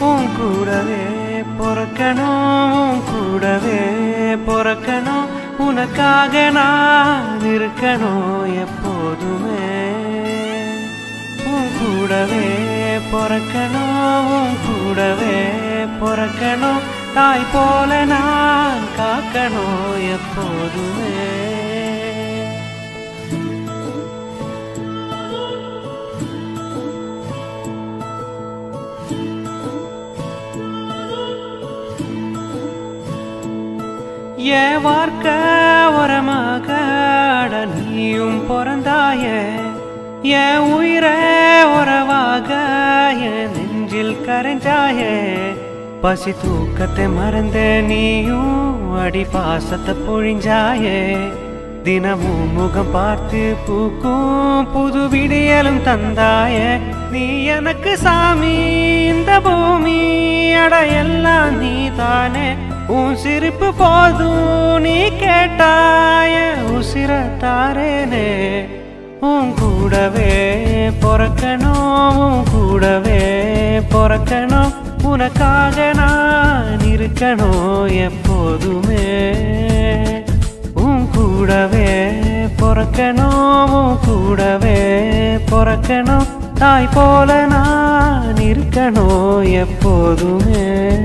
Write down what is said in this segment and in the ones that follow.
உன் கூடவே பொறக்கணும் உன் கூடவே பொறக்கணும் உனக்காக நான் இருக்கணும் எப்போதுமே உன் கூடவே பொறக்கணும் உன் கூடவே பொறக்கணும் தாய் போல நான் காக்கணும் எப்போதுமே என் வாழ்க்கை உரமாக அட நீயும் பிறந்தாயே என் உயிரை உறவாக என் நெஞ்சில் கரைஞ்சாயே பசி தூக்கத்தை மறந்த நீயும் அடி பாசத்தை பொழிஞ்சாயே தினமும் முகம் பார்த்து பூக்கும் புது விடியலும் தந்தாயே நீ எனக்கு சாமி இந்த பூமி அட எல்லாம் நீ தானே உன் சிரிப்பு போதும் நீ கேட்டாய உசிர தாரேனே உன் கூடவே பொறக்கணும் உன் கூடவே பொறக்கணும் உனக்காக நான் இருக்கணும் எப்போதுமே உன் கூடவே பொறக்கணும் உன் கூடவே பொறக்கணும் தாய் போல நான் இருக்கணும் எப்போதுமே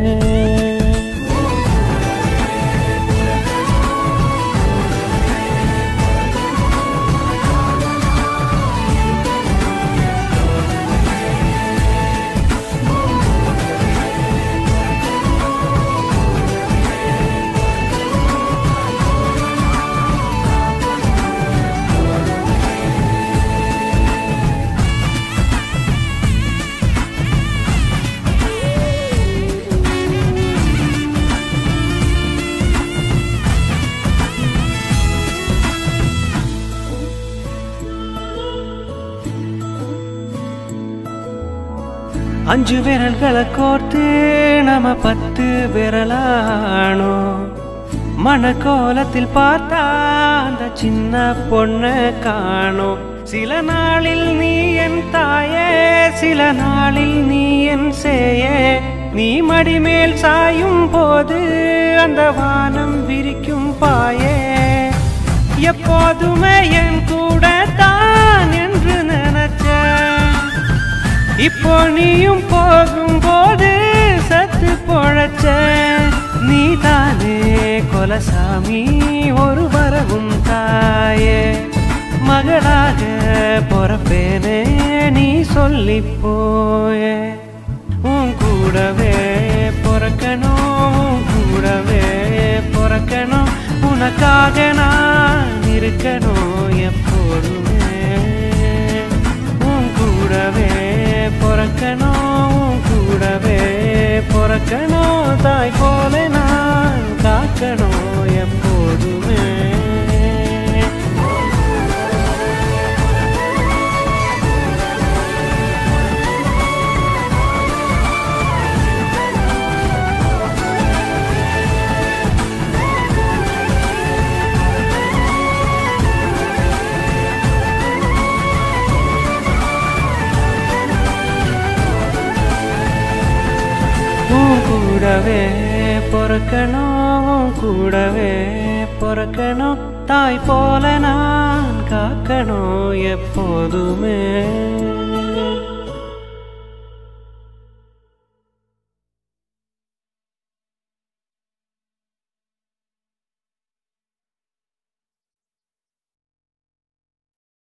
அஞ்சு விரல்களை கோர்த்து நம்ம பத்து விரலானோ மணக்கோலத்தில் பார்த்தா அந்த சின்ன பொண்ணை காணோம் சில நாளில் நீ என் தாயே சில நாளில் நீ என் சேயே நீ மடிமேல் சாயும் போது அந்த வானம் விரிக்கும் பாயே எப்போதுமே என் கூட தான் என்று நினைச்சேன் இப்போ நீயும் போகும்போது சத்து பொழைச்ச நீ தானே கொலசாமி ஒரு வரவும் தாயே மகளாக பொறப்பேனே நீ சொல்லி போயே உன் கூடவே பொறக்கணும் உன் கூடவே பொறக்கணும் உனக்காக நான் இருக்கணும் எப்போதுமே உன் கூடவே பொறக்கணும் உன் கூடவே பொறக்கணும் தாய் போல நான் காக்கணும் எப்போதுமே உன் கூடவே பொறக்கணும் உன் கூடவே பொறக்கணும் தாய் போல நான் காக்கணும் எப்போதுமே